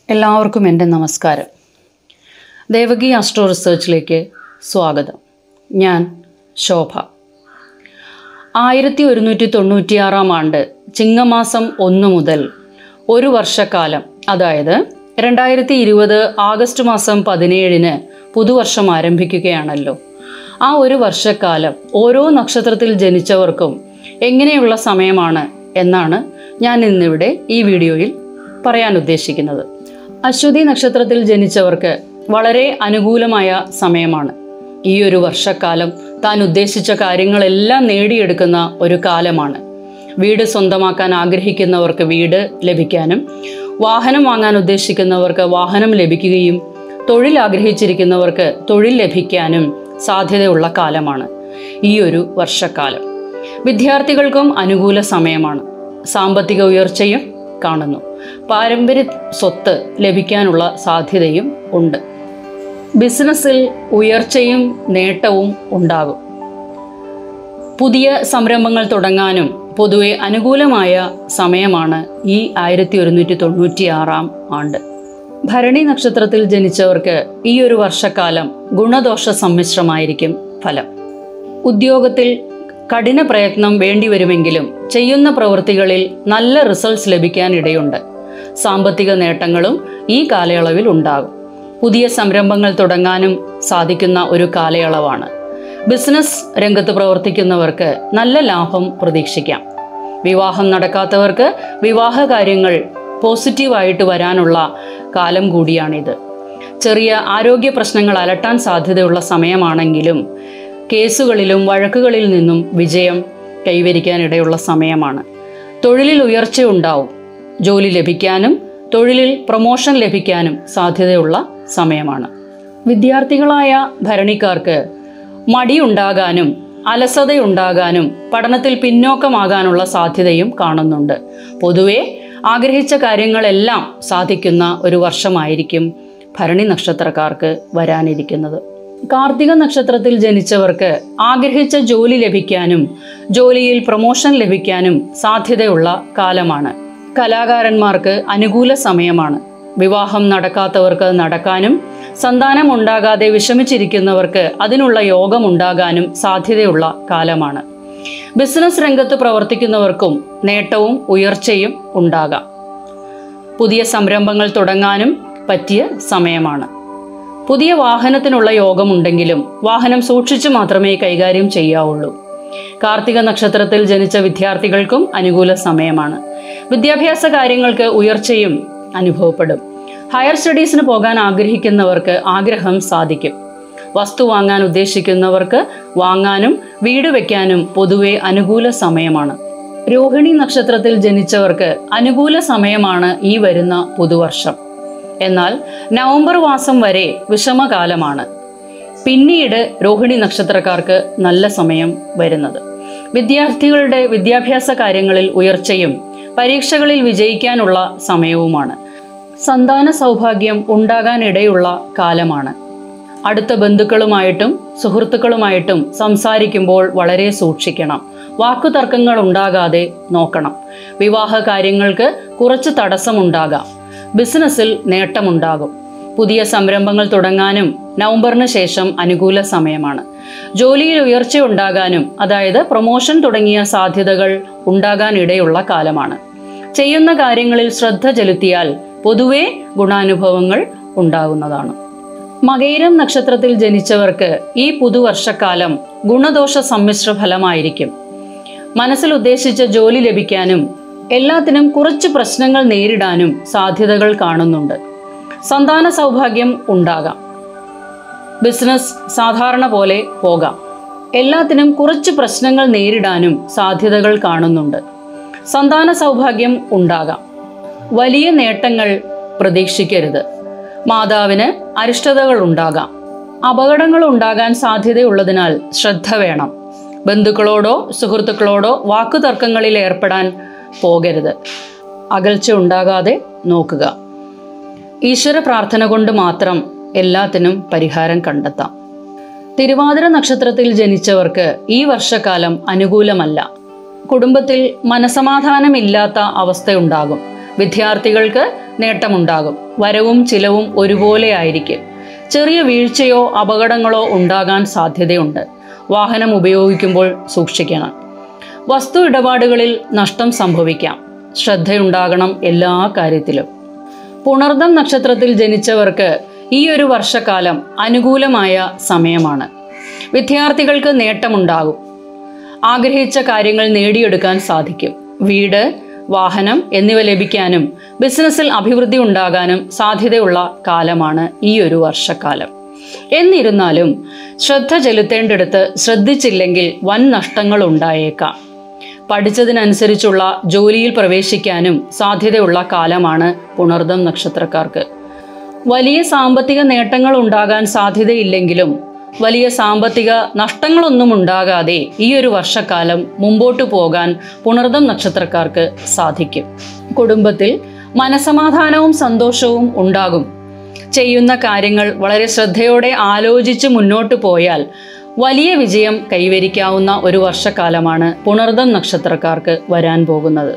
എല്ലാവർക്കും എൻ്റെ നമസ്കാരം ദേവകി ആസ്ട്രോ റിസർച്ചിലേക്ക് സ്വാഗതം ഞാൻ ശോഭ ആയിരത്തി ഒരുന്നൂറ്റി തൊണ്ണൂറ്റിയാറാം ആണ്ട് ചിങ്ങമാസം ഒന്ന് മുതൽ ഒരു വർഷക്കാലം അതായത് രണ്ടായിരത്തി ഇരുപത് ആഗസ്റ്റ് മാസം പതിനേഴിന് പുതുവർഷം ആരംഭിക്കുകയാണല്ലോ ആ ഒരു വർഷക്കാലം ഓരോ നക്ഷത്രത്തിൽ ജനിച്ചവർക്കും എങ്ങനെയുള്ള സമയമാണ് എന്നാണ് ഞാൻ ഇന്നിവിടെ ഈ വീഡിയോയിൽ പറയാൻ ഉദ്ദേശിക്കുന്നത് അശ്വതി നക്ഷത്രത്തിൽ ജനിച്ചവർക്ക് വളരെ അനുകൂലമായ സമയമാണ് ഈ ഒരു വർഷക്കാലം താൻ ഉദ്ദേശിച്ച കാര്യങ്ങളെല്ലാം നേടിയെടുക്കുന്ന ഒരു കാലമാണ് വീട് സ്വന്തമാക്കാൻ ആഗ്രഹിക്കുന്നവർക്ക് വീട് ലഭിക്കാനും വാഹനം വാങ്ങാൻ ഉദ്ദേശിക്കുന്നവർക്ക് വാഹനം ലഭിക്കുകയും തൊഴിൽ ആഗ്രഹിച്ചിരിക്കുന്നവർക്ക് തൊഴിൽ ലഭിക്കാനും സാധ്യതയുള്ള കാലമാണ് ഈ ഒരു വർഷക്കാലം വിദ്യാർത്ഥികൾക്കും അനുകൂല സമയമാണ് സാമ്പത്തിക ഉയർച്ചയും കാണുന്നു പാരമ്പര്യ സ്വത്ത് ലഭിക്കാനുള്ള സാധ്യതയും ഉണ്ട് ബിസിനസ്സിൽ ഉയർച്ചയും നേട്ടവും ഉണ്ടാകും പുതിയ സംരംഭങ്ങൾ തുടങ്ങാനും പൊതുവെ അനുകൂലമായ സമയമാണ് ഈ ആയിരത്തി ഒരുന്നൂറ്റി തൊണ്ണൂറ്റി ആറാം ആണ്ട് ഭരണി നക്ഷത്രത്തിൽ ജനിച്ചവർക്ക് ഈ ഒരു വർഷക്കാലം ഗുണദോഷ സമ്മിശ്രമായിരിക്കും ഫലം ഉദ്യോഗത്തിൽ കഠിന പ്രയത്നം വേണ്ടിവരുമെങ്കിലും ചെയ്യുന്ന പ്രവൃത്തികളിൽ നല്ല റിസൾട്ട്സ് ലഭിക്കാൻ ഇടയുണ്ട് സാമ്പത്തിക നേട്ടങ്ങളും ഈ കാലയളവിൽ ഉണ്ടാകും പുതിയ സംരംഭങ്ങൾ തുടങ്ങാനും സാധിക്കുന്ന ഒരു കാലയളവാണ് ബിസിനസ് രംഗത്ത് പ്രവർത്തിക്കുന്നവർക്ക് നല്ല ലാഭം പ്രതീക്ഷിക്കാം വിവാഹം നടക്കാത്തവർക്ക് വിവാഹ കാര്യങ്ങൾ പോസിറ്റീവായിട്ട് വരാനുള്ള കാലം കൂടിയാണിത് ചെറിയ ആരോഗ്യ പ്രശ്നങ്ങൾ അലട്ടാൻ സാധ്യതയുള്ള സമയമാണെങ്കിലും കേസുകളിലും വഴക്കുകളിൽ നിന്നും വിജയം കൈവരിക്കാനിടയുള്ള സമയമാണ് തൊഴിലിൽ ഉയർച്ചയുണ്ടാവും ജോലി ലഭിക്കാനും തൊഴിലിൽ പ്രൊമോഷൻ ലഭിക്കാനും സാധ്യതയുള്ള സമയമാണ് വിദ്യാർത്ഥികളായ ഭരണിക്കാർക്ക് മടിയുണ്ടാകാനും അലസതയുണ്ടാകാനും പഠനത്തിൽ പിന്നോക്കമാകാനുള്ള സാധ്യതയും കാണുന്നുണ്ട് പൊതുവെ ആഗ്രഹിച്ച കാര്യങ്ങളെല്ലാം സാധിക്കുന്ന ഒരു വർഷമായിരിക്കും ഭരണി നക്ഷത്രക്കാർക്ക് വരാനിരിക്കുന്നത് കാർത്തിക നക്ഷത്രത്തിൽ ജനിച്ചവർക്ക് ആഗ്രഹിച്ച ജോലി ലഭിക്കാനും ജോലിയിൽ പ്രൊമോഷൻ ലഭിക്കാനും സാധ്യതയുള്ള കാലമാണ് കലാകാരന്മാർക്ക് അനുകൂല സമയമാണ് വിവാഹം നടക്കാത്തവർക്ക് നടക്കാനും സന്താനം ഉണ്ടാകാതെ വിഷമിച്ചിരിക്കുന്നവർക്ക് അതിനുള്ള യോഗം ഉണ്ടാകാനും സാധ്യതയുള്ള കാലമാണ് ബിസിനസ് രംഗത്ത് പ്രവർത്തിക്കുന്നവർക്കും നേട്ടവും ഉയർച്ചയും ഉണ്ടാകാം പുതിയ സംരംഭങ്ങൾ തുടങ്ങാനും പറ്റിയ സമയമാണ് പുതിയ വാഹനത്തിനുള്ള യോഗമുണ്ടെങ്കിലും വാഹനം സൂക്ഷിച്ചു മാത്രമേ കൈകാര്യം ചെയ്യാവുള്ളൂ കാർത്തിക നക്ഷത്രത്തിൽ ജനിച്ച വിദ്യാർത്ഥികൾക്കും അനുകൂല സമയമാണ് വിദ്യാഭ്യാസ കാര്യങ്ങൾക്ക് ഉയർച്ചയും അനുഭവപ്പെടും ഹയർ സ്റ്റഡീസിന് പോകാൻ ആഗ്രഹിക്കുന്നവർക്ക് ആഗ്രഹം സാധിക്കും വസ്തു വാങ്ങാൻ ഉദ്ദേശിക്കുന്നവർക്ക് വാങ്ങാനും വീട് വയ്ക്കാനും പൊതുവെ അനുകൂല സമയമാണ് രോഹിണി നക്ഷത്രത്തിൽ ജനിച്ചവർക്ക് അനുകൂല സമയമാണ് ഈ വരുന്ന പുതുവർഷം എന്നാൽ നവംബർ മാസം വരെ വിഷമകാലമാണ് പിന്നീട് രോഹിണി നക്ഷത്രക്കാർക്ക് നല്ല സമയം വരുന്നത് വിദ്യാർത്ഥികളുടെ വിദ്യാഭ്യാസ കാര്യങ്ങളിൽ ഉയർച്ചയും പരീക്ഷകളിൽ വിജയിക്കാനുള്ള സമയവുമാണ് സന്താന സൗഭാഗ്യം ഉണ്ടാകാനിടയുള്ള കാലമാണ് അടുത്ത ബന്ധുക്കളുമായിട്ടും സുഹൃത്തുക്കളുമായിട്ടും സംസാരിക്കുമ്പോൾ വളരെ സൂക്ഷിക്കണം വാക്കുതർക്കങ്ങൾ ഉണ്ടാകാതെ നോക്കണം വിവാഹ കാര്യങ്ങൾക്ക് കുറച്ച് തടസ്സമുണ്ടാകാം ബിസിനസ്സിൽ നേട്ടമുണ്ടാകും പുതിയ സംരംഭങ്ങൾ തുടങ്ങാനും നവംബറിന് ശേഷം അനുകൂല സമയമാണ് ജോലിയിൽ ഉയർച്ച ഉണ്ടാകാനും അതായത് പ്രൊമോഷൻ തുടങ്ങിയ സാധ്യതകൾ ഉണ്ടാകാനിടയുള്ള കാലമാണ് ചെയ്യുന്ന കാര്യങ്ങളിൽ ശ്രദ്ധ ചെലുത്തിയാൽ പൊതുവെ ഗുണാനുഭവങ്ങൾ ഉണ്ടാകുന്നതാണ് മകയിരം നക്ഷത്രത്തിൽ ജനിച്ചവർക്ക് ഈ പുതുവർഷക്കാലം ഗുണദോഷ സമ്മിശ്ര ഫലമായിരിക്കും മനസ്സിൽ ഉദ്ദേശിച്ച ജോലി ലഭിക്കാനും എല്ലാത്തിനും കുറച്ച് പ്രശ്നങ്ങൾ നേരിടാനും സാധ്യതകൾ കാണുന്നുണ്ട് സന്താന സൗഭാഗ്യം ഉണ്ടാകാം ബിസിനസ് സാധാരണ പോലെ പോകാം എല്ലാത്തിനും കുറച്ച് പ്രശ്നങ്ങൾ നേരിടാനും സാധ്യതകൾ കാണുന്നുണ്ട് സന്താന സൗഭാഗ്യം ഉണ്ടാകാം വലിയ നേട്ടങ്ങൾ പ്രതീക്ഷിക്കരുത് മാതാവിന് അരിഷ്ടതകൾ ഉണ്ടാകാം അപകടങ്ങൾ ഉണ്ടാകാൻ സാധ്യതയുള്ളതിനാൽ ശ്രദ്ധ വേണം ബന്ധുക്കളോടോ സുഹൃത്തുക്കളോടോ വാക്കുതർക്കങ്ങളിൽ ഏർപ്പെടാൻ പോകരുത് അകൽച്ച ഉണ്ടാകാതെ നോക്കുക ഈശ്വര പ്രാർത്ഥന കൊണ്ട് മാത്രം എല്ലാത്തിനും പരിഹാരം കണ്ടെത്താം തിരുവാതിര നക്ഷത്രത്തിൽ ജനിച്ചവർക്ക് ഈ വർഷക്കാലം അനുകൂലമല്ല കുടുംബത്തിൽ മനസമാധാനമില്ലാത്ത അവസ്ഥയുണ്ടാകും വിദ്യാർത്ഥികൾക്ക് നേട്ടമുണ്ടാകും വരവും ചിലവും ഒരുപോലെ ആയിരിക്കും ചെറിയ വീഴ്ചയോ അപകടങ്ങളോ ഉണ്ടാകാൻ സാധ്യതയുണ്ട് വാഹനം ഉപയോഗിക്കുമ്പോൾ സൂക്ഷിക്കണം വസ്തു ഇടപാടുകളിൽ നഷ്ടം സംഭവിക്കാം ശ്രദ്ധയുണ്ടാകണം എല്ലാ കാര്യത്തിലും പുണർദം നക്ഷത്രത്തിൽ ജനിച്ചവർക്ക് ഈ ഒരു വർഷക്കാലം അനുകൂലമായ സമയമാണ് വിദ്യാർത്ഥികൾക്ക് നേട്ടമുണ്ടാകും ആഗ്രഹിച്ച കാര്യങ്ങൾ നേടിയെടുക്കാൻ സാധിക്കും വീട് വാഹനം എന്നിവ ലഭിക്കാനും ബിസിനസ്സിൽ അഭിവൃദ്ധി ഉണ്ടാകാനും സാധ്യതയുള്ള കാലമാണ് ഈ ഒരു വർഷക്കാലം എന്നിരുന്നാലും ശ്രദ്ധ ചെലുത്തേണ്ടിടത്ത് ശ്രദ്ധിച്ചില്ലെങ്കിൽ വൻ നഷ്ടങ്ങൾ ഉണ്ടായേക്കാം പഠിച്ചതിനനുസരിച്ചുള്ള ജോലിയിൽ പ്രവേശിക്കാനും സാധ്യതയുള്ള കാലമാണ് പുണർദം നക്ഷത്രക്കാർക്ക് വലിയ സാമ്പത്തിക നേട്ടങ്ങൾ ഉണ്ടാകാൻ സാധ്യതയില്ലെങ്കിലും വലിയ സാമ്പത്തിക നഷ്ടങ്ങളൊന്നും ഉണ്ടാകാതെ ഈ ഒരു വർഷക്കാലം മുമ്പോട്ട് പോകാൻ പുണർദം നക്ഷത്രക്കാർക്ക് സാധിക്കും കുടുംബത്തിൽ മനസമാധാനവും സന്തോഷവും ഉണ്ടാകും ചെയ്യുന്ന കാര്യങ്ങൾ വളരെ ശ്രദ്ധയോടെ ആലോചിച്ച് മുന്നോട്ട് പോയാൽ വലിയ വിജയം കൈവരിക്കാവുന്ന ഒരു വർഷക്കാലമാണ് പുണർദം നക്ഷത്രക്കാർക്ക് വരാൻ പോകുന്നത്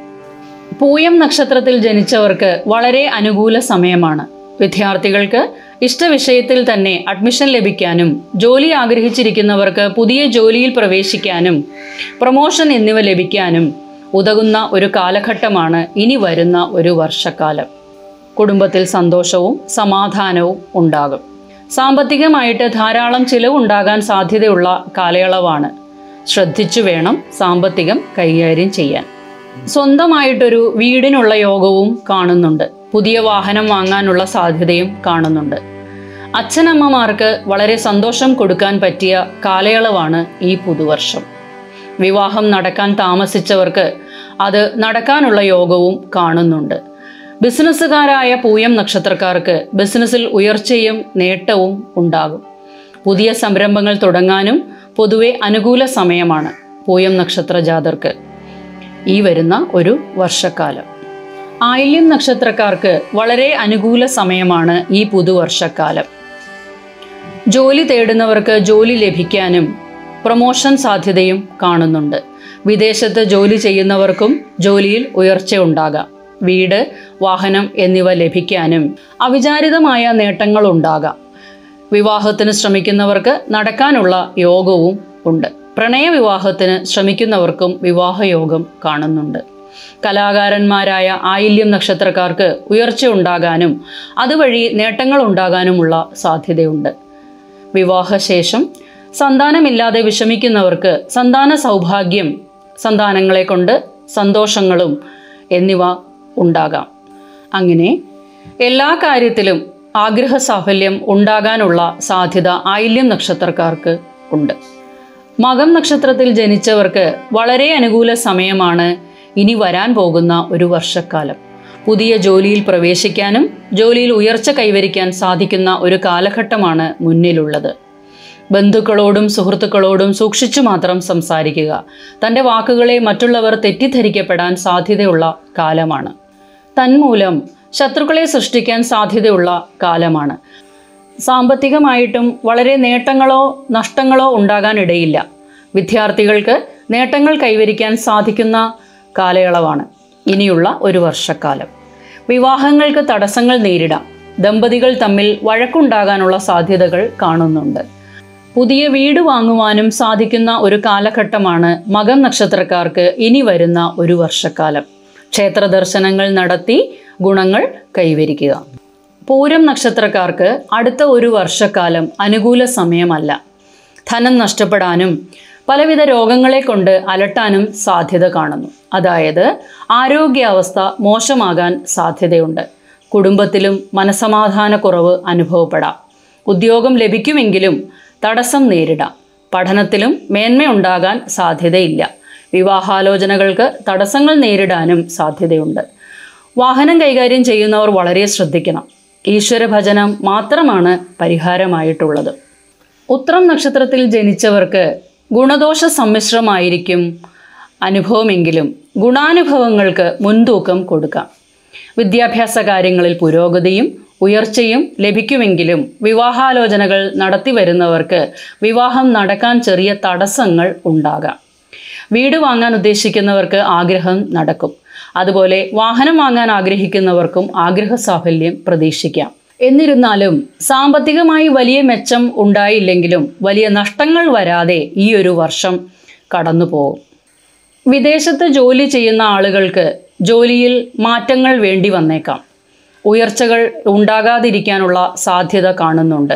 പൂയം നക്ഷത്രത്തിൽ ജനിച്ചവർക്ക് വളരെ അനുകൂല സമയമാണ് വിദ്യാർത്ഥികൾക്ക് ഇഷ്ടവിഷയത്തിൽ തന്നെ അഡ്മിഷൻ ലഭിക്കാനും ജോലി ആഗ്രഹിച്ചിരിക്കുന്നവർക്ക് പുതിയ ജോലിയിൽ പ്രവേശിക്കാനും പ്രൊമോഷൻ എന്നിവ ലഭിക്കാനും ഉതകുന്ന ഒരു കാലഘട്ടമാണ് ഇനി വരുന്ന ഒരു വർഷക്കാലം കുടുംബത്തിൽ സന്തോഷവും സമാധാനവും ഉണ്ടാകും സാമ്പത്തികമായിട്ട് ധാരാളം ചിലവുണ്ടാകാൻ സാധ്യതയുള്ള കാലയളവാണ് ശ്രദ്ധിച്ചു വേണം സാമ്പത്തികം കൈകാര്യം ചെയ്യാൻ സ്വന്തമായിട്ടൊരു വീടിനുള്ള യോഗവും കാണുന്നുണ്ട് പുതിയ വാഹനം വാങ്ങാനുള്ള സാധ്യതയും കാണുന്നുണ്ട് അച്ഛനമ്മമാർക്ക് വളരെ സന്തോഷം കൊടുക്കാൻ പറ്റിയ കാലയളവാണ് ഈ പുതുവർഷം വിവാഹം നടക്കാൻ താമസിച്ചവർക്ക് അത് നടക്കാനുള്ള യോഗവും കാണുന്നുണ്ട് ബിസിനസ്സുകാരായ പൂയം നക്ഷത്രക്കാർക്ക് ബിസിനസ്സിൽ ഉയർച്ചയും നേട്ടവും ഉണ്ടാകും പുതിയ സംരംഭങ്ങൾ തുടങ്ങാനും പൊതുവെ അനുകൂല സമയമാണ് പൂയം നക്ഷത്ര ജാതർക്ക് ഈ വരുന്ന ഒരു വർഷക്കാലം ആയില്യം നക്ഷത്രക്കാർക്ക് വളരെ അനുകൂല സമയമാണ് ഈ പുതുവർഷക്കാലം ജോലി തേടുന്നവർക്ക് ജോലി ലഭിക്കാനും പ്രൊമോഷൻ സാധ്യതയും കാണുന്നുണ്ട് വിദേശത്ത് ജോലി ചെയ്യുന്നവർക്കും ജോലിയിൽ ഉയർച്ച ഉണ്ടാകാം വീട് വാഹനം എന്നിവ ലഭിക്കാനും അവിചാരിതമായ നേട്ടങ്ങൾ ഉണ്ടാകാം വിവാഹത്തിന് ശ്രമിക്കുന്നവർക്ക് നടക്കാനുള്ള യോഗവും ഉണ്ട് പ്രണയവിവാഹത്തിന് ശ്രമിക്കുന്നവർക്കും വിവാഹയോഗം കാണുന്നുണ്ട് കലാകാരന്മാരായ ആയില്യം നക്ഷത്രക്കാർക്ക് ഉയർച്ച ഉണ്ടാകാനും അതുവഴി നേട്ടങ്ങൾ ഉണ്ടാകാനുമുള്ള സാധ്യതയുണ്ട് വിവാഹശേഷം സന്താനമില്ലാതെ വിഷമിക്കുന്നവർക്ക് സന്താന സൗഭാഗ്യം സന്താനങ്ങളെ കൊണ്ട് സന്തോഷങ്ങളും എന്നിവ ഉണ്ടാകാം അങ്ങനെ എല്ലാ കാര്യത്തിലും ആഗ്രഹ സാഫല്യം ഉണ്ടാകാനുള്ള സാധ്യത ആയില്യം നക്ഷത്രക്കാർക്ക് ഉണ്ട് മകം നക്ഷത്രത്തിൽ ജനിച്ചവർക്ക് വളരെ അനുകൂല സമയമാണ് ഇനി വരാൻ പോകുന്ന ഒരു വർഷക്കാലം പുതിയ ജോലിയിൽ പ്രവേശിക്കാനും ജോലിയിൽ ഉയർച്ച കൈവരിക്കാൻ സാധിക്കുന്ന ഒരു കാലഘട്ടമാണ് മുന്നിലുള്ളത് ബന്ധുക്കളോടും സുഹൃത്തുക്കളോടും സൂക്ഷിച്ചു മാത്രം സംസാരിക്കുക തൻ്റെ വാക്കുകളെ മറ്റുള്ളവർ തെറ്റിദ്ധരിക്കപ്പെടാൻ സാധ്യതയുള്ള കാലമാണ് തന്മൂലം ശത്രുക്കളെ സൃഷ്ടിക്കാൻ സാധ്യതയുള്ള കാലമാണ് സാമ്പത്തികമായിട്ടും വളരെ നേട്ടങ്ങളോ നഷ്ടങ്ങളോ ഉണ്ടാകാൻ ഇടയില്ല വിദ്യാർത്ഥികൾക്ക് നേട്ടങ്ങൾ കൈവരിക്കാൻ സാധിക്കുന്ന കാലയളവാണ് ഇനിയുള്ള ഒരു വർഷക്കാലം വിവാഹങ്ങൾക്ക് തടസ്സങ്ങൾ നേരിടാം ദമ്പതികൾ തമ്മിൽ വഴക്കുണ്ടാകാനുള്ള സാധ്യതകൾ കാണുന്നുണ്ട് പുതിയ വീട് വാങ്ങുവാനും സാധിക്കുന്ന ഒരു കാലഘട്ടമാണ് മകം നക്ഷത്രക്കാർക്ക് ഇനി വരുന്ന ഒരു വർഷക്കാലം ക്ഷേത്ര ദർശനങ്ങൾ നടത്തി ഗുണങ്ങൾ കൈവരിക്കുക പൂരം നക്ഷത്രക്കാർക്ക് അടുത്ത ഒരു വർഷക്കാലം അനുകൂല സമയമല്ല ധനം നഷ്ടപ്പെടാനും പലവിധ രോഗങ്ങളെ കൊണ്ട് അലട്ടാനും സാധ്യത കാണുന്നു അതായത് ആരോഗ്യാവസ്ഥ മോശമാകാൻ സാധ്യതയുണ്ട് കുടുംബത്തിലും മനസമാധാനക്കുറവ് അനുഭവപ്പെടാം ഉദ്യോഗം ലഭിക്കുമെങ്കിലും തടസ്സം നേരിടാം പഠനത്തിലും മേന്മയുണ്ടാകാൻ സാധ്യതയില്ല വിവാഹാലോചനകൾക്ക് തടസ്സങ്ങൾ നേരിടാനും സാധ്യതയുണ്ട് വാഹനം കൈകാര്യം ചെയ്യുന്നവർ വളരെ ശ്രദ്ധിക്കണം ഈശ്വരഭജനം മാത്രമാണ് പരിഹാരമായിട്ടുള്ളത് ഉത്രം നക്ഷത്രത്തിൽ ജനിച്ചവർക്ക് ഗുണദോഷ സമ്മിശ്രമായിരിക്കും അനുഭവമെങ്കിലും ഗുണാനുഭവങ്ങൾക്ക് മുൻതൂക്കം കൊടുക്കാം വിദ്യാഭ്യാസ കാര്യങ്ങളിൽ പുരോഗതിയും ഉയർച്ചയും ലഭിക്കുമെങ്കിലും വിവാഹാലോചനകൾ നടത്തി വരുന്നവർക്ക് വിവാഹം നടക്കാൻ ചെറിയ തടസ്സങ്ങൾ ഉണ്ടാകാം വീട് വാങ്ങാൻ ഉദ്ദേശിക്കുന്നവർക്ക് ആഗ്രഹം നടക്കും അതുപോലെ വാഹനം വാങ്ങാൻ ആഗ്രഹിക്കുന്നവർക്കും ആഗ്രഹ സാഫല്യം പ്രതീക്ഷിക്കാം എന്നിരുന്നാലും സാമ്പത്തികമായി വലിയ മെച്ചം ഉണ്ടായില്ലെങ്കിലും വലിയ നഷ്ടങ്ങൾ വരാതെ ഈ ഒരു വർഷം കടന്നു പോകും വിദേശത്ത് ജോലി ചെയ്യുന്ന ആളുകൾക്ക് ജോലിയിൽ മാറ്റങ്ങൾ വേണ്ടി വന്നേക്കാം ഉയർച്ചകൾ ഉണ്ടാകാതിരിക്കാനുള്ള സാധ്യത കാണുന്നുണ്ട്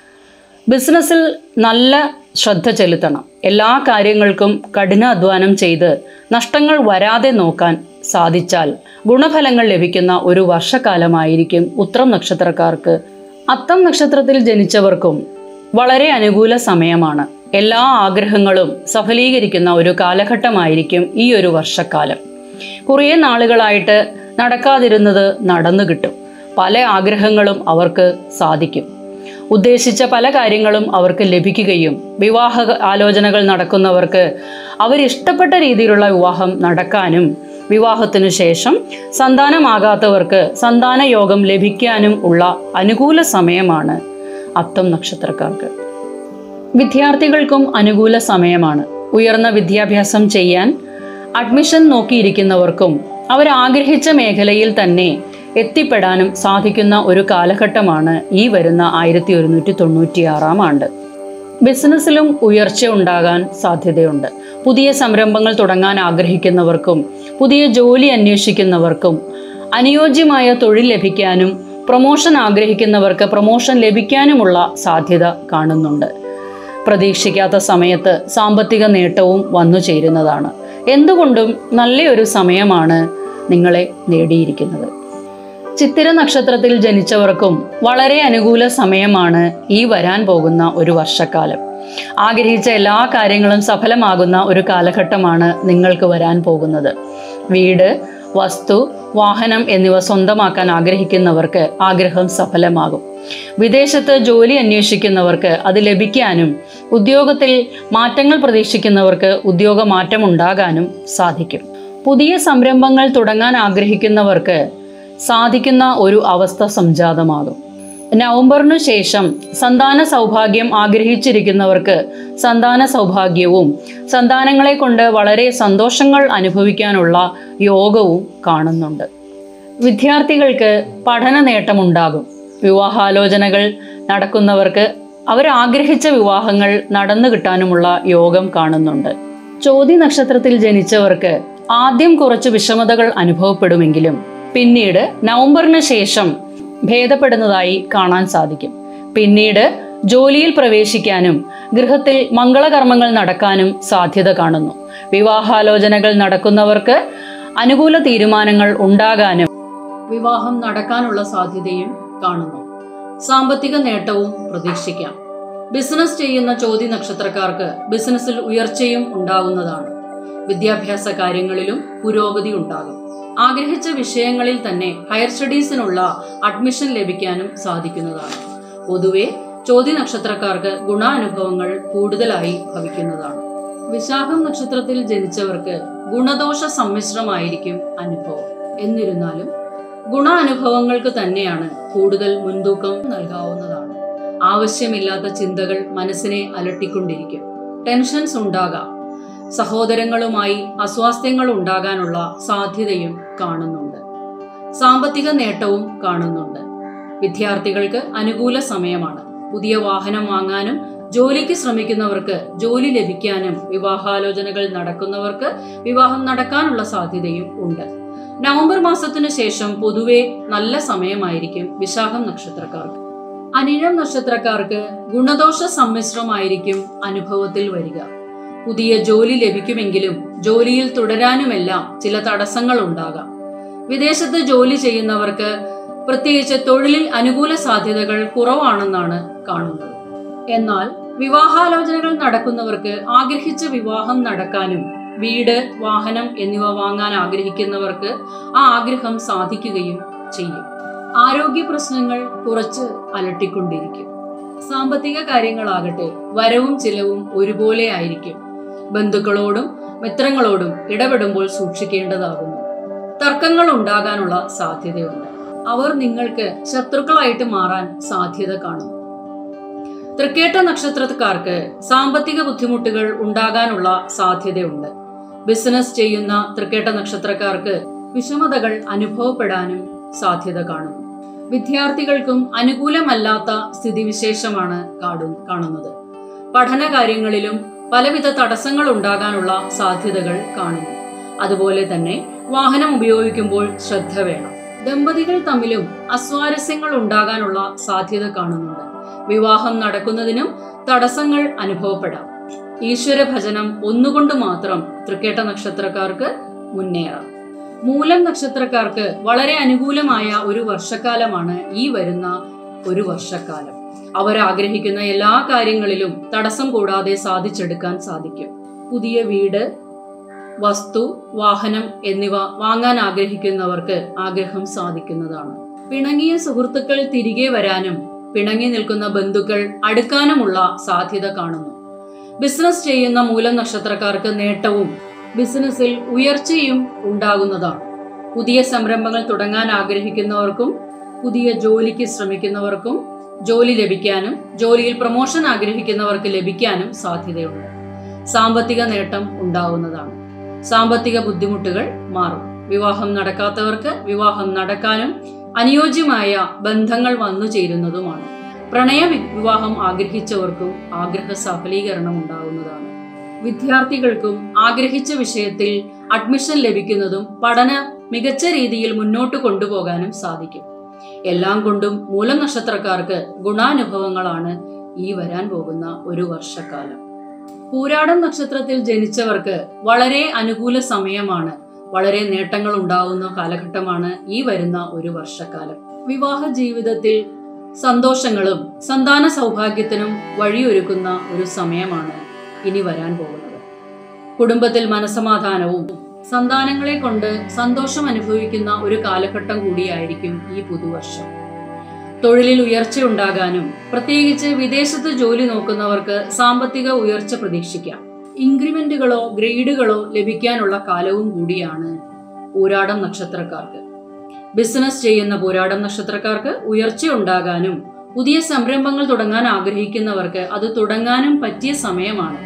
ബിസിനസ്സിൽ നല്ല ശ്രദ്ധ ചെലുത്തണം എല്ലാ കാര്യങ്ങൾക്കും കഠിനാധ്വാനം ചെയ്ത് നഷ്ടങ്ങൾ വരാതെ നോക്കാൻ സാധിച്ചാൽ ഗുണഫലങ്ങൾ ലഭിക്കുന്ന ഒരു വർഷക്കാലമായിരിക്കും ഉത്രം നക്ഷത്രക്കാർക്ക് അത്തം നക്ഷത്രത്തിൽ ജനിച്ചവർക്കും വളരെ അനുകൂല സമയമാണ് എല്ലാ ആഗ്രഹങ്ങളും സഫലീകരിക്കുന്ന ഒരു കാലഘട്ടമായിരിക്കും ഈ ഒരു വർഷക്കാലം കുറേ നാളുകളായിട്ട് നടക്കാതിരുന്നത് നടന്നു കിട്ടും പല ആഗ്രഹങ്ങളും അവർക്ക് സാധിക്കും ഉദ്ദേശിച്ച പല കാര്യങ്ങളും അവർക്ക് ലഭിക്കുകയും വിവാഹ ആലോചനകൾ നടക്കുന്നവർക്ക് അവരിഷ്ടപ്പെട്ട രീതിയിലുള്ള വിവാഹം നടക്കാനും വിവാഹത്തിനു ശേഷം സന്താനമാകാത്തവർക്ക് സന്താന യോഗം ലഭിക്കാനും ഉള്ള അനുകൂല സമയമാണ് അത്തം നക്ഷത്രക്കാർക്ക് വിദ്യാർത്ഥികൾക്കും അനുകൂല സമയമാണ് ഉയർന്ന വിദ്യാഭ്യാസം ചെയ്യാൻ അഡ്മിഷൻ നോക്കിയിരിക്കുന്നവർക്കും അവരാഗ്രഹിച്ച മേഖലയിൽ തന്നെ എത്തിപ്പെടാനും സാധിക്കുന്ന ഒരു കാലഘട്ടമാണ് ഈ വരുന്ന ആയിരത്തി ഒരുന്നൂറ്റി തൊണ്ണൂറ്റിയാറാം ആണ്ട് ബിസിനസ്സിലും ഉയർച്ച ഉണ്ടാകാൻ സാധ്യതയുണ്ട് പുതിയ സംരംഭങ്ങൾ തുടങ്ങാൻ ആഗ്രഹിക്കുന്നവർക്കും പുതിയ ജോലി അന്വേഷിക്കുന്നവർക്കും അനുയോജ്യമായ തൊഴിൽ ലഭിക്കാനും പ്രൊമോഷൻ ആഗ്രഹിക്കുന്നവർക്ക് പ്രൊമോഷൻ ലഭിക്കാനുമുള്ള സാധ്യത കാണുന്നുണ്ട് പ്രതീക്ഷിക്കാത്ത സമയത്ത് സാമ്പത്തിക നേട്ടവും വന്നു ചേരുന്നതാണ് എന്തുകൊണ്ടും നല്ലൊരു സമയമാണ് നിങ്ങളെ നേടിയിരിക്കുന്നത് ചിത്തിര നക്ഷത്രത്തിൽ ജനിച്ചവർക്കും വളരെ അനുകൂല സമയമാണ് ഈ വരാൻ പോകുന്ന ഒരു വർഷക്കാലം ആഗ്രഹിച്ച എല്ലാ കാര്യങ്ങളും സഫലമാകുന്ന ഒരു കാലഘട്ടമാണ് നിങ്ങൾക്ക് വരാൻ പോകുന്നത് വീട് വസ്തു വാഹനം എന്നിവ സ്വന്തമാക്കാൻ ആഗ്രഹിക്കുന്നവർക്ക് ആഗ്രഹം സഫലമാകും വിദേശത്ത് ജോലി അന്വേഷിക്കുന്നവർക്ക് അത് ലഭിക്കാനും ഉദ്യോഗത്തിൽ മാറ്റങ്ങൾ പ്രതീക്ഷിക്കുന്നവർക്ക് ഉദ്യോഗ മാറ്റം ഉണ്ടാകാനും സാധിക്കും പുതിയ സംരംഭങ്ങൾ തുടങ്ങാൻ ആഗ്രഹിക്കുന്നവർക്ക് സാധിക്കുന്ന ഒരു അവസ്ഥ സംജാതമാകും നവംബറിനു ശേഷം സന്താന സൗഭാഗ്യം ആഗ്രഹിച്ചിരിക്കുന്നവർക്ക് സന്താന സൗഭാഗ്യവും സന്താനങ്ങളെ കൊണ്ട് വളരെ സന്തോഷങ്ങൾ അനുഭവിക്കാനുള്ള യോഗവും കാണുന്നുണ്ട് വിദ്യാർത്ഥികൾക്ക് പഠന നേട്ടമുണ്ടാകും വിവാഹാലോചനകൾ നടക്കുന്നവർക്ക് അവരാഗ്രഹിച്ച വിവാഹങ്ങൾ നടന്നു കിട്ടാനുമുള്ള യോഗം കാണുന്നുണ്ട് ചോതി നക്ഷത്രത്തിൽ ജനിച്ചവർക്ക് ആദ്യം കുറച്ച് വിഷമതകൾ അനുഭവപ്പെടുമെങ്കിലും പിന്നീട് നവംബറിന് ശേഷം ഭേദപ്പെടുന്നതായി കാണാൻ സാധിക്കും പിന്നീട് ജോലിയിൽ പ്രവേശിക്കാനും ഗൃഹത്തിൽ മംഗളകർമ്മങ്ങൾ നടക്കാനും സാധ്യത കാണുന്നു വിവാഹാലോചനകൾ നടക്കുന്നവർക്ക് അനുകൂല തീരുമാനങ്ങൾ ഉണ്ടാകാനും വിവാഹം നടക്കാനുള്ള സാധ്യതയും കാണുന്നു സാമ്പത്തിക നേട്ടവും പ്രതീക്ഷിക്കാം ബിസിനസ് ചെയ്യുന്ന ചോദ്യ നക്ഷത്രക്കാർക്ക് ബിസിനസ്സിൽ ഉയർച്ചയും ഉണ്ടാകുന്നതാണ് വിദ്യാഭ്യാസ കാര്യങ്ങളിലും പുരോഗതി ഉണ്ടാകും ആഗ്രഹിച്ച വിഷയങ്ങളിൽ തന്നെ ഹയർ സ്റ്റഡീസിനുള്ള അഡ്മിഷൻ ലഭിക്കാനും സാധിക്കുന്നതാണ് പൊതുവെ ചോദ്യ നക്ഷത്രക്കാർക്ക് ഗുണാനുഭവങ്ങൾ കൂടുതലായി ഭവിക്കുന്നതാണ് വിശാഖം നക്ഷത്രത്തിൽ ജനിച്ചവർക്ക് ഗുണദോഷ സമ്മിശ്രമായിരിക്കും അനുഭവം എന്നിരുന്നാലും ഗുണാനുഭവങ്ങൾക്ക് തന്നെയാണ് കൂടുതൽ മുൻതൂക്കം നൽകാവുന്നതാണ് ആവശ്യമില്ലാത്ത ചിന്തകൾ മനസ്സിനെ അലട്ടിക്കൊണ്ടിരിക്കും ടെൻഷൻസ് ഉണ്ടാകാം സഹോദരങ്ങളുമായി അസ്വാസ്ഥ്യങ്ങൾ ഉണ്ടാകാനുള്ള സാധ്യതയും കാണുന്നുണ്ട് സാമ്പത്തിക നേട്ടവും കാണുന്നുണ്ട് വിദ്യാർത്ഥികൾക്ക് അനുകൂല സമയമാണ് പുതിയ വാഹനം വാങ്ങാനും ജോലിക്ക് ശ്രമിക്കുന്നവർക്ക് ജോലി ലഭിക്കാനും വിവാഹാലോചനകൾ നടക്കുന്നവർക്ക് വിവാഹം നടക്കാനുള്ള സാധ്യതയും ഉണ്ട് നവംബർ മാസത്തിനു ശേഷം പൊതുവെ നല്ല സമയമായിരിക്കും വിശാഖം നക്ഷത്രക്കാർക്ക് അനിഴം നക്ഷത്രക്കാർക്ക് ഗുണദോഷ സമ്മിശ്രമായിരിക്കും അനുഭവത്തിൽ വരിക പുതിയ ജോലി ലഭിക്കുമെങ്കിലും ജോലിയിൽ തുടരാനുമെല്ലാം ചില തടസ്സങ്ങൾ ഉണ്ടാകാം വിദേശത്ത് ജോലി ചെയ്യുന്നവർക്ക് പ്രത്യേകിച്ച് തൊഴിലിൽ അനുകൂല സാധ്യതകൾ കുറവാണെന്നാണ് കാണുന്നത് എന്നാൽ വിവാഹാലോചനകൾ നടക്കുന്നവർക്ക് ആഗ്രഹിച്ച വിവാഹം നടക്കാനും വീട് വാഹനം എന്നിവ വാങ്ങാൻ ആഗ്രഹിക്കുന്നവർക്ക് ആ ആഗ്രഹം സാധിക്കുകയും ചെയ്യും ആരോഗ്യ പ്രശ്നങ്ങൾ കുറച്ച് അലട്ടിക്കൊണ്ടിരിക്കും സാമ്പത്തിക കാര്യങ്ങളാകട്ടെ വരവും ചിലവും ഒരുപോലെ ആയിരിക്കും ബന്ധുക്കളോടും മിത്രങ്ങളോടും ഇടപെടുമ്പോൾ സൂക്ഷിക്കേണ്ടതാകുന്നു തർക്കങ്ങൾ ഉണ്ടാകാനുള്ള സാധ്യതയുണ്ട് അവർ നിങ്ങൾക്ക് ശത്രുക്കളായിട്ട് മാറാൻ സാധ്യത കാണും തൃക്കേട്ട നക്ഷത്രക്കാർക്ക് സാമ്പത്തിക ബുദ്ധിമുട്ടുകൾ ഉണ്ടാകാനുള്ള സാധ്യതയുണ്ട് ബിസിനസ് ചെയ്യുന്ന തൃക്കേട്ട നക്ഷത്രക്കാർക്ക് വിഷമതകൾ അനുഭവപ്പെടാനും സാധ്യത കാണുന്നു വിദ്യാർത്ഥികൾക്കും അനുകൂലമല്ലാത്ത സ്ഥിതിവിശേഷമാണ് കാണു- കാണുന്നത് പഠന കാര്യങ്ങളിലും പലവിധ തടസ്സങ്ങൾ ഉണ്ടാകാനുള്ള സാധ്യതകൾ കാണുന്നു അതുപോലെ തന്നെ വാഹനം ഉപയോഗിക്കുമ്പോൾ ശ്രദ്ധ വേണം ദമ്പതികൾ തമ്മിലും അസ്വാരസ്യങ്ങൾ ഉണ്ടാകാനുള്ള സാധ്യത കാണുന്നുണ്ട് വിവാഹം നടക്കുന്നതിനും തടസ്സങ്ങൾ അനുഭവപ്പെടാം ഈശ്വര ഭജനം ഒന്നുകൊണ്ട് മാത്രം തൃക്കേട്ട നക്ഷത്രക്കാർക്ക് മുന്നേറാം മൂലം നക്ഷത്രക്കാർക്ക് വളരെ അനുകൂലമായ ഒരു വർഷക്കാലമാണ് ഈ വരുന്ന ഒരു വർഷക്കാലം അവർ ആഗ്രഹിക്കുന്ന എല്ലാ കാര്യങ്ങളിലും തടസ്സം കൂടാതെ സാധിച്ചെടുക്കാൻ സാധിക്കും പുതിയ വീട് വസ്തു വാഹനം എന്നിവ വാങ്ങാൻ ആഗ്രഹിക്കുന്നവർക്ക് ആഗ്രഹം സാധിക്കുന്നതാണ് പിണങ്ങിയ സുഹൃത്തുക്കൾ തിരികെ വരാനും പിണങ്ങി നിൽക്കുന്ന ബന്ധുക്കൾ അടുക്കാനുമുള്ള സാധ്യത കാണുന്നു ബിസിനസ് ചെയ്യുന്ന മൂലം നക്ഷത്രക്കാർക്ക് നേട്ടവും ബിസിനസ്സിൽ ഉയർച്ചയും ഉണ്ടാകുന്നതാണ് പുതിയ സംരംഭങ്ങൾ തുടങ്ങാൻ ആഗ്രഹിക്കുന്നവർക്കും പുതിയ ജോലിക്ക് ശ്രമിക്കുന്നവർക്കും ജോലി ലഭിക്കാനും ജോലിയിൽ പ്രൊമോഷൻ ആഗ്രഹിക്കുന്നവർക്ക് ലഭിക്കാനും സാധ്യതയുണ്ട് സാമ്പത്തിക നേട്ടം ഉണ്ടാവുന്നതാണ് സാമ്പത്തിക ബുദ്ധിമുട്ടുകൾ മാറും വിവാഹം നടക്കാത്തവർക്ക് വിവാഹം നടക്കാനും അനുയോജ്യമായ ബന്ധങ്ങൾ വന്നു ചേരുന്നതുമാണ് പ്രണയ വി- വിവാഹം ആഗ്രഹിച്ചവർക്കും ആഗ്രഹ സഫലീകരണം ഉണ്ടാകുന്നതാണ് വിദ്യാർത്ഥികൾക്കും ആഗ്രഹിച്ച വിഷയത്തിൽ അഡ്മിഷൻ ലഭിക്കുന്നതും പഠനം മികച്ച രീതിയിൽ മുന്നോട്ട് കൊണ്ടുപോകാനും സാധിക്കും എല്ലാം കൊണ്ടും മൂലം നക്ഷത്രക്കാർക്ക് ഗുണാനുഭവങ്ങളാണ് ഈ വരാൻ പോകുന്ന ഒരു വർഷക്കാലം പൂരാടം നക്ഷത്രത്തിൽ ജനിച്ചവർക്ക് വളരെ അനുകൂല സമയമാണ് വളരെ നേട്ടങ്ങൾ ഉണ്ടാവുന്ന കാലഘട്ടമാണ് ഈ വരുന്ന ഒരു വർഷക്കാലം വിവാഹ ജീവിതത്തിൽ സന്തോഷങ്ങളും സന്താന സൗഭാഗ്യത്തിനും വഴിയൊരുക്കുന്ന ഒരു സമയമാണ് ഇനി വരാൻ പോകുന്നത് കുടുംബത്തിൽ മനസമാധാനവും സന്താനങ്ങളെ കൊണ്ട് സന്തോഷം അനുഭവിക്കുന്ന ഒരു കാലഘട്ടം കൂടിയായിരിക്കും ഈ പുതുവർഷം തൊഴിലിൽ ഉയർച്ചയുണ്ടാകാനും പ്രത്യേകിച്ച് വിദേശത്ത് ജോലി നോക്കുന്നവർക്ക് സാമ്പത്തിക ഉയർച്ച പ്രതീക്ഷിക്കാം ഇൻക്രിമെന്റുകളോ ഗ്രേഡുകളോ ലഭിക്കാനുള്ള കാലവും കൂടിയാണ് പൂരാടം നക്ഷത്രക്കാർക്ക് ബിസിനസ് ചെയ്യുന്ന പൂരാടം നക്ഷത്രക്കാർക്ക് ഉയർച്ചയുണ്ടാകാനും പുതിയ സംരംഭങ്ങൾ തുടങ്ങാൻ ആഗ്രഹിക്കുന്നവർക്ക് അത് തുടങ്ങാനും പറ്റിയ സമയമാണ്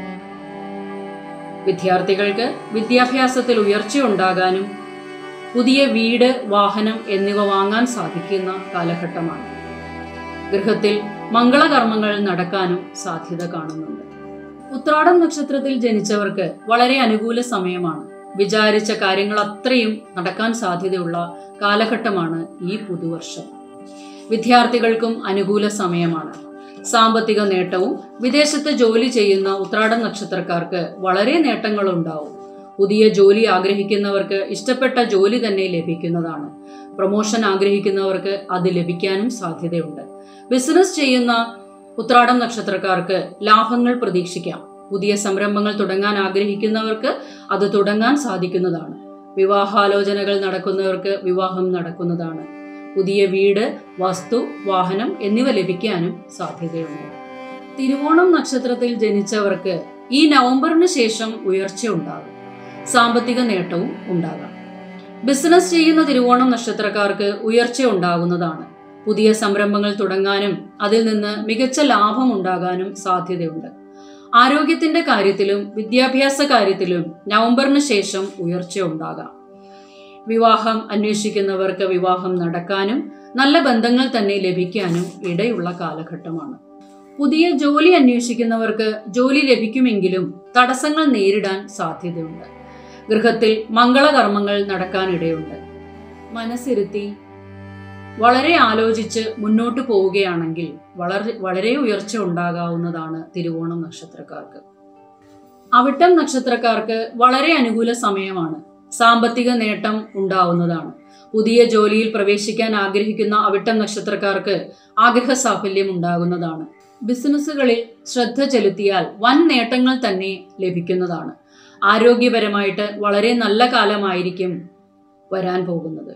വിദ്യാർത്ഥികൾക്ക് വിദ്യാഭ്യാസത്തിൽ ഉയർച്ചയുണ്ടാകാനും പുതിയ വീട് വാഹനം എന്നിവ വാങ്ങാൻ സാധിക്കുന്ന കാലഘട്ടമാണ് ഗൃഹത്തിൽ മംഗളകർമ്മങ്ങൾ നടക്കാനും സാധ്യത കാണുന്നുണ്ട് ഉത്രാടം നക്ഷത്രത്തിൽ ജനിച്ചവർക്ക് വളരെ അനുകൂല സമയമാണ് വിചാരിച്ച കാര്യങ്ങൾ അത്രയും നടക്കാൻ സാധ്യതയുള്ള കാലഘട്ടമാണ് ഈ പുതുവർഷം വിദ്യാർത്ഥികൾക്കും അനുകൂല സമയമാണ് സാമ്പത്തിക നേട്ടവും വിദേശത്ത് ജോലി ചെയ്യുന്ന ഉത്രാടം നക്ഷത്രക്കാർക്ക് വളരെ നേട്ടങ്ങളുണ്ടാവും പുതിയ ജോലി ആഗ്രഹിക്കുന്നവർക്ക് ഇഷ്ടപ്പെട്ട ജോലി തന്നെ ലഭിക്കുന്നതാണ് പ്രൊമോഷൻ ആഗ്രഹിക്കുന്നവർക്ക് അത് ലഭിക്കാനും സാധ്യതയുണ്ട് ബിസിനസ് ചെയ്യുന്ന ഉത്രാടം നക്ഷത്രക്കാർക്ക് ലാഭങ്ങൾ പ്രതീക്ഷിക്കാം പുതിയ സംരംഭങ്ങൾ തുടങ്ങാൻ ആഗ്രഹിക്കുന്നവർക്ക് അത് തുടങ്ങാൻ സാധിക്കുന്നതാണ് വിവാഹാലോചനകൾ നടക്കുന്നവർക്ക് വിവാഹം നടക്കുന്നതാണ് പുതിയ വീട് വസ്തു വാഹനം എന്നിവ ലഭിക്കാനും സാധ്യതയുണ്ട് തിരുവോണം നക്ഷത്രത്തിൽ ജനിച്ചവർക്ക് ഈ നവംബറിന് ശേഷം ഉയർച്ചയുണ്ടാകും സാമ്പത്തിക നേട്ടവും ഉണ്ടാകാം ബിസിനസ് ചെയ്യുന്ന തിരുവോണം നക്ഷത്രക്കാർക്ക് ഉയർച്ച ഉണ്ടാകുന്നതാണ് പുതിയ സംരംഭങ്ങൾ തുടങ്ങാനും അതിൽ നിന്ന് മികച്ച ലാഭം ഉണ്ടാകാനും സാധ്യതയുണ്ട് ആരോഗ്യത്തിന്റെ കാര്യത്തിലും വിദ്യാഭ്യാസ കാര്യത്തിലും നവംബറിന് ശേഷം ഉയർച്ച ഉണ്ടാകാം വിവാഹം അന്വേഷിക്കുന്നവർക്ക് വിവാഹം നടക്കാനും നല്ല ബന്ധങ്ങൾ തന്നെ ലഭിക്കാനും ഇടയുള്ള കാലഘട്ടമാണ് പുതിയ ജോലി അന്വേഷിക്കുന്നവർക്ക് ജോലി ലഭിക്കുമെങ്കിലും തടസ്സങ്ങൾ നേരിടാൻ സാധ്യതയുണ്ട് ഗൃഹത്തിൽ മംഗളകർമ്മങ്ങൾ നടക്കാനിടയുണ്ട് മനസ്സിരുത്തി വളരെ ആലോചിച്ച് മുന്നോട്ട് പോവുകയാണെങ്കിൽ വളരെ വളരെ ഉയർച്ച ഉണ്ടാകാവുന്നതാണ് തിരുവോണം നക്ഷത്രക്കാർക്ക് അവിട്ടം നക്ഷത്രക്കാർക്ക് വളരെ അനുകൂല സമയമാണ് സാമ്പത്തിക നേട്ടം ഉണ്ടാവുന്നതാണ് പുതിയ ജോലിയിൽ പ്രവേശിക്കാൻ ആഗ്രഹിക്കുന്ന അവിട്ടം നക്ഷത്രക്കാർക്ക് ആഗ്രഹ സാഫല്യം ഉണ്ടാകുന്നതാണ് ബിസിനസ്സുകളിൽ ശ്രദ്ധ ചെലുത്തിയാൽ വൻ നേട്ടങ്ങൾ തന്നെ ലഭിക്കുന്നതാണ് ആരോഗ്യപരമായിട്ട് വളരെ നല്ല കാലമായിരിക്കും വരാൻ പോകുന്നത്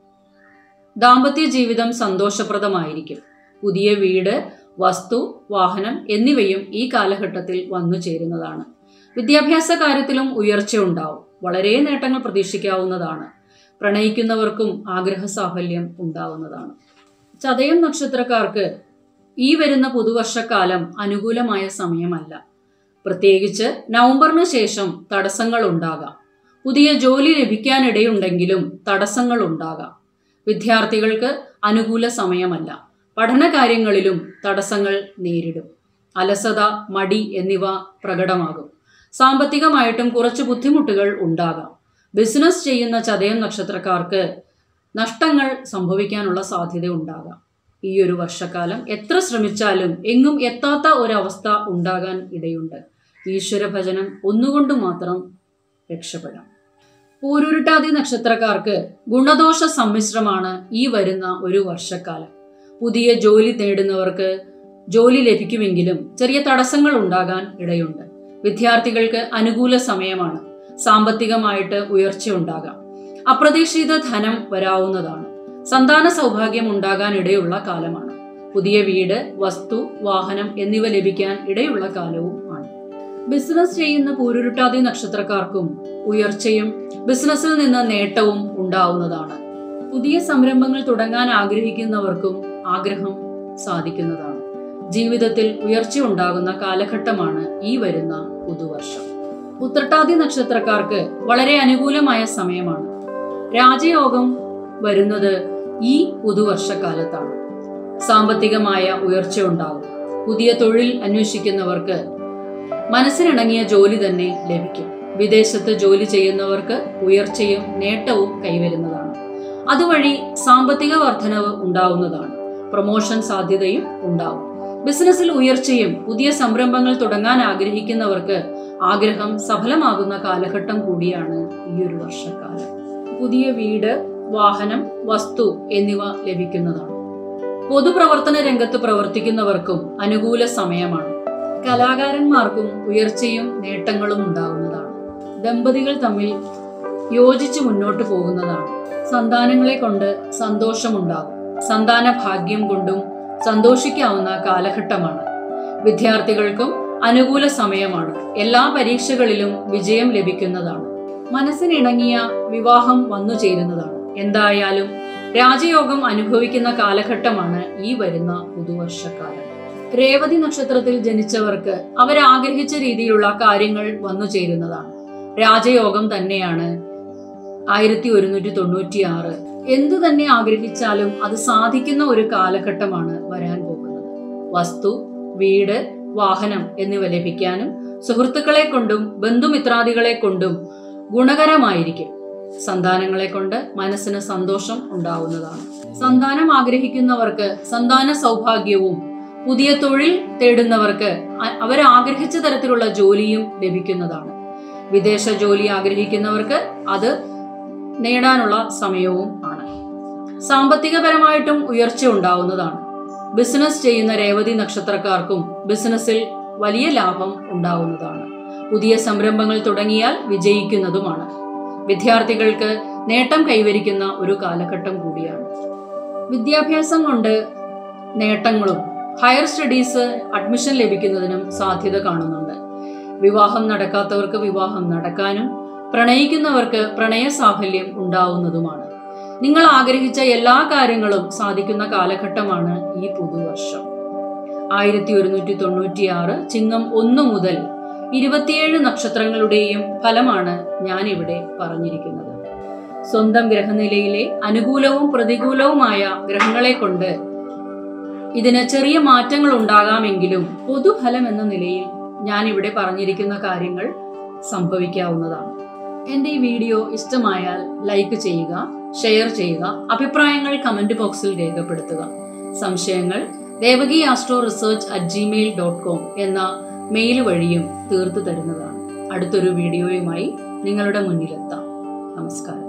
ദാമ്പത്യ ജീവിതം സന്തോഷപ്രദമായിരിക്കും പുതിയ വീട് വസ്തു വാഹനം എന്നിവയും ഈ കാലഘട്ടത്തിൽ വന്നു ചേരുന്നതാണ് വിദ്യാഭ്യാസ കാര്യത്തിലും ഉയർച്ച ഉണ്ടാവും വളരെ നേട്ടങ്ങൾ പ്രതീക്ഷിക്കാവുന്നതാണ് പ്രണയിക്കുന്നവർക്കും ആഗ്രഹ സാഫല്യം ഉണ്ടാവുന്നതാണ് ചതയം നക്ഷത്രക്കാർക്ക് ഈ വരുന്ന പുതുവർഷക്കാലം അനുകൂലമായ സമയമല്ല പ്രത്യേകിച്ച് നവംബറിന് ശേഷം തടസ്സങ്ങൾ ഉണ്ടാകാം പുതിയ ജോലി ലഭിക്കാനിടയുണ്ടെങ്കിലും തടസ്സങ്ങൾ ഉണ്ടാകാം വിദ്യാർത്ഥികൾക്ക് അനുകൂല സമയമല്ല പഠനകാര്യങ്ങളിലും തടസ്സങ്ങൾ നേരിടും അലസത മടി എന്നിവ പ്രകടമാകും സാമ്പത്തികമായിട്ടും കുറച്ച് ബുദ്ധിമുട്ടുകൾ ഉണ്ടാകാം ബിസിനസ് ചെയ്യുന്ന ചതയം നക്ഷത്രക്കാർക്ക് നഷ്ടങ്ങൾ സംഭവിക്കാനുള്ള സാധ്യത ഉണ്ടാകാം ഈ ഒരു വർഷക്കാലം എത്ര ശ്രമിച്ചാലും എങ്ങും എത്താത്ത ഒരവസ്ഥ ഉണ്ടാകാൻ ഇടയുണ്ട് ഈശ്വരഭജനം ഒന്നുകൊണ്ട് മാത്രം രക്ഷപ്പെടാം പൂരുരുട്ടാതി നക്ഷത്രക്കാർക്ക് ഗുണദോഷ സമ്മിശ്രമാണ് ഈ വരുന്ന ഒരു വർഷക്കാലം പുതിയ ജോലി നേടുന്നവർക്ക് ജോലി ലഭിക്കുമെങ്കിലും ചെറിയ തടസ്സങ്ങൾ ഉണ്ടാകാൻ ഇടയുണ്ട് വിദ്യാർത്ഥികൾക്ക് അനുകൂല സമയമാണ് സാമ്പത്തികമായിട്ട് ഉയർച്ച ഉണ്ടാകാം അപ്രതീക്ഷിത ധനം വരാവുന്നതാണ് സന്താന സൗഭാഗ്യം ഉണ്ടാകാൻ ഇടയുള്ള കാലമാണ് പുതിയ വീട് വസ്തു വാഹനം എന്നിവ ലഭിക്കാൻ ഇടയുള്ള കാലവും ആണ് ബിസിനസ് ചെയ്യുന്ന പൂരുരുട്ടാതി നക്ഷത്രക്കാർക്കും ഉയർച്ചയും ബിസിനസ്സിൽ നിന്ന് നേട്ടവും ഉണ്ടാവുന്നതാണ് പുതിയ സംരംഭങ്ങൾ തുടങ്ങാൻ ആഗ്രഹിക്കുന്നവർക്കും ആഗ്രഹം സാധിക്കുന്നതാണ് ജീവിതത്തിൽ ഉയർച്ച ഉണ്ടാകുന്ന കാലഘട്ടമാണ് ഈ വരുന്ന പുതുവർഷം ഉത്രട്ടാതി നക്ഷത്രക്കാർക്ക് വളരെ അനുകൂലമായ സമയമാണ് രാജയോഗം വരുന്നത് ഈ പുതുവർഷക്കാലത്താണ് സാമ്പത്തികമായ ഉയർച്ച ഉണ്ടാകും പുതിയ തൊഴിൽ അന്വേഷിക്കുന്നവർക്ക് മനസ്സിനിണങ്ങിയ ജോലി തന്നെ ലഭിക്കും വിദേശത്ത് ജോലി ചെയ്യുന്നവർക്ക് ഉയർച്ചയും നേട്ടവും കൈവരുന്നതാണ് അതുവഴി സാമ്പത്തിക വർധനവ് ഉണ്ടാവുന്നതാണ് പ്രൊമോഷൻ സാധ്യതയും ഉണ്ടാവും ബിസിനസ്സിൽ ഉയർച്ചയും പുതിയ സംരംഭങ്ങൾ തുടങ്ങാൻ ആഗ്രഹിക്കുന്നവർക്ക് ആഗ്രഹം സഫലമാകുന്ന കാലഘട്ടം കൂടിയാണ് ഈ ഒരു വർഷക്കാലം പുതിയ വീട് വാഹനം വസ്തു എന്നിവ ലഭിക്കുന്നതാണ് പൊതുപ്രവർത്തന രംഗത്ത് പ്രവർത്തിക്കുന്നവർക്കും അനുകൂല സമയമാണ് കലാകാരന്മാർക്കും ഉയർച്ചയും നേട്ടങ്ങളും ഉണ്ടാകുന്നതാണ് ദമ്പതികൾ തമ്മിൽ യോജിച്ച് മുന്നോട്ട് പോകുന്നതാണ് സന്താനങ്ങളെ കൊണ്ട് സന്തോഷമുണ്ടാകും സന്താന ഭാഗ്യം കൊണ്ടും സന്തോഷിക്കാവുന്ന കാലഘട്ടമാണ് വിദ്യാർത്ഥികൾക്കും അനുകൂല സമയമാണ് എല്ലാ പരീക്ഷകളിലും വിജയം ലഭിക്കുന്നതാണ് മനസ്സിനിണങ്ങിയ വിവാഹം വന്നു ചേരുന്നതാണ് എന്തായാലും രാജയോഗം അനുഭവിക്കുന്ന കാലഘട്ടമാണ് ഈ വരുന്ന പുതുവർഷക്കാലം രേവതി നക്ഷത്രത്തിൽ ജനിച്ചവർക്ക് അവരാഗ്രഹിച്ച രീതിയിലുള്ള കാര്യങ്ങൾ വന്നു ചേരുന്നതാണ് രാജയോഗം തന്നെയാണ് ആയിരത്തി ഒരുന്നൂറ്റി തൊണ്ണൂറ്റി ആറ് എന്തു തന്നെ ആഗ്രഹിച്ചാലും അത് സാധിക്കുന്ന ഒരു കാലഘട്ടമാണ് വരാൻ പോകുന്നത് വസ്തു വീട് വാഹനം എന്നിവ ലഭിക്കാനും സുഹൃത്തുക്കളെ കൊണ്ടും ബന്ധുമിത്രാദികളെ കൊണ്ടും ഗുണകരമായിരിക്കും സന്താനങ്ങളെ കൊണ്ട് മനസ്സിന് സന്തോഷം ഉണ്ടാവുന്നതാണ് സന്താനം ആഗ്രഹിക്കുന്നവർക്ക് സന്താന സൗഭാഗ്യവും പുതിയ തൊഴിൽ തേടുന്നവർക്ക് അ- അവർ ആഗ്രഹിച്ച തരത്തിലുള്ള ജോലിയും ലഭിക്കുന്നതാണ് വിദേശ ജോലി ആഗ്രഹിക്കുന്നവർക്ക് അത് നേടാനുള്ള സമയവും ആണ് സാമ്പത്തികപരമായിട്ടും ഉയർച്ച ഉണ്ടാവുന്നതാണ് ബിസിനസ് ചെയ്യുന്ന രേവതി നക്ഷത്രക്കാർക്കും ബിസിനസ്സിൽ വലിയ ലാഭം ഉണ്ടാവുന്നതാണ് പുതിയ സംരംഭങ്ങൾ തുടങ്ങിയാൽ വിജയിക്കുന്നതുമാണ് വിദ്യാർത്ഥികൾക്ക് നേട്ടം കൈവരിക്കുന്ന ഒരു കാലഘട്ടം കൂടിയാണ് വിദ്യാഭ്യാസം കൊണ്ട് നേട്ടങ്ങളും ഹയർ സ്റ്റഡീസ് അഡ്മിഷൻ ലഭിക്കുന്നതിനും സാധ്യത കാണുന്നുണ്ട് വിവാഹം നടക്കാത്തവർക്ക് വിവാഹം നടക്കാനും പ്രണയിക്കുന്നവർക്ക് പ്രണയ സാഫല്യം ഉണ്ടാവുന്നതുമാണ് നിങ്ങൾ ആഗ്രഹിച്ച എല്ലാ കാര്യങ്ങളും സാധിക്കുന്ന കാലഘട്ടമാണ് ഈ പുതുവർഷം ആയിരത്തി ഒരുന്നൂറ്റി തൊണ്ണൂറ്റിയാറ് ചിങ്ങം ഒന്ന് മുതൽ ഇരുപത്തിയേഴ് നക്ഷത്രങ്ങളുടെയും ഫലമാണ് ഞാൻ ഇവിടെ പറഞ്ഞിരിക്കുന്നത് സ്വന്തം ഗ്രഹനിലയിലെ അനുകൂലവും പ്രതികൂലവുമായ ഗ്രഹങ്ങളെ കൊണ്ട് ഇതിന് ചെറിയ മാറ്റങ്ങൾ ഉണ്ടാകാമെങ്കിലും പൊതുഫലം എന്ന നിലയിൽ ഞാൻ ഇവിടെ പറഞ്ഞിരിക്കുന്ന കാര്യങ്ങൾ സംഭവിക്കാവുന്നതാണ് എൻ്റെ ഈ വീഡിയോ ഇഷ്ടമായാൽ ലൈക്ക് ചെയ്യുക ഷെയർ ചെയ്യുക അഭിപ്രായങ്ങൾ കമന്റ് ബോക്സിൽ രേഖപ്പെടുത്തുക സംശയങ്ങൾ Devaki astro research at gmail dot com എന്ന മെയിൽ വഴിയും തീർത്തു തരുന്നതാണ് അടുത്തൊരു വീഡിയോയുമായി നിങ്ങളുടെ മുന്നിലെത്താം നമസ്കാരം